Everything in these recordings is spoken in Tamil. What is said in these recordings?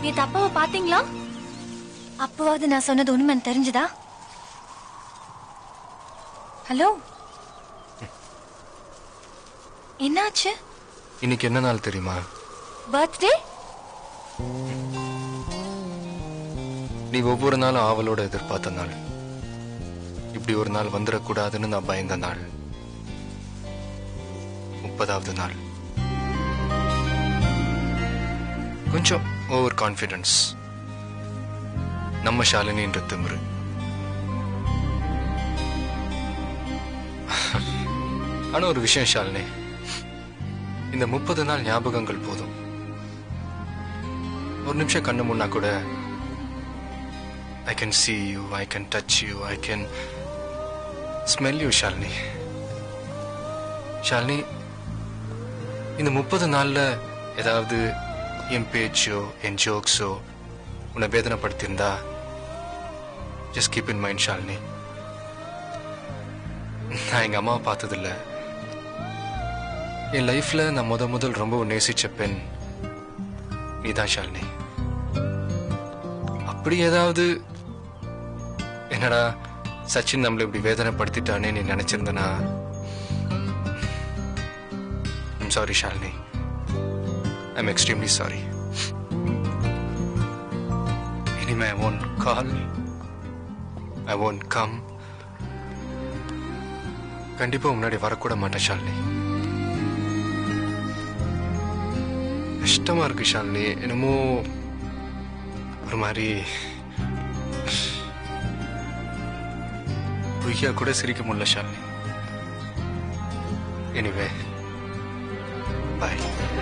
நேத்து அப்பாவை பாத்தீங்களா அப்போவாவது நான் சொன்னது உண்மைன்னு தெரிஞ்சுதா ஹலோ என்னாச்சு இன்னைக்கு என்ன நாள் தெரியுமா பர்த்டே நீ ஒவ்வொரு நாளும் ஆவலோட எதிர்பார்த்த நாள் இப்படி ஒரு நாள் வந்துடக்கூடாதுன்னு நான் பயந்த நாள் முப்பதாவது நாள் கொஞ்சம் ஓவர் கான்ஃபிடன்ஸ் நம்ம ஷாலினின்ற திமிரு ஆனா ஒரு விஷயம் ஷாலினி இந்த முப்பது நாள் ஞாபகங்கள் போதும் ஒரு நிமிஷம் கண்ணு முன்னா கூட I can see you, I can touch you, I can smell you, Shalini Shalini இந்த முப்பது நாள்ல ஏதாவது என் பேச்சோ என் ஜோக்ஸோ உன்னை வேதனைப்படுத்தியிருந்தா just keep in mind Shalini நான் எங்க அம்மாவை பார்த்ததில்ல என் லைஃப்ல நான் முத முதல் ரொம்ப நேசிச்ச பெண் நீதான் ஷாலினி அப்படி ஏதாவது என்னடா சச்சின் நம்மள இப்படி வேதனைப்படுத்திட்டானே நீ நினைச்சிருந்தனா I'm sorry Shalini I'm extremely sorry இனிமே I won't call I won't come கண்டிப்பா முன்னாடி வரக்கூட மாட்டேன் ஷாலினி கஷ்டமா இருக்கு ஷாலினி என்னமோ ஒரு மாதிரி பொய்யா கூட சிரிக்க முடியல ஷாலினி எனிவே பாய்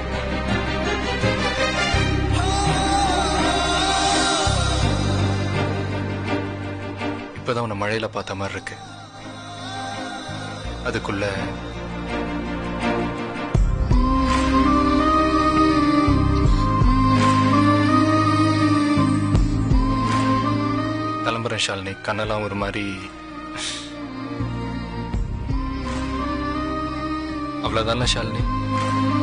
இப்பதான் உன்னை மழையில பார்த்த மாதிரி இருக்கு அதுக்குள்ள கிளம்புறேன் ஷாலினி கண்ணெல்லாம் ஒரு மாதிரி அவ்வளவுதான்ல ஷாலினி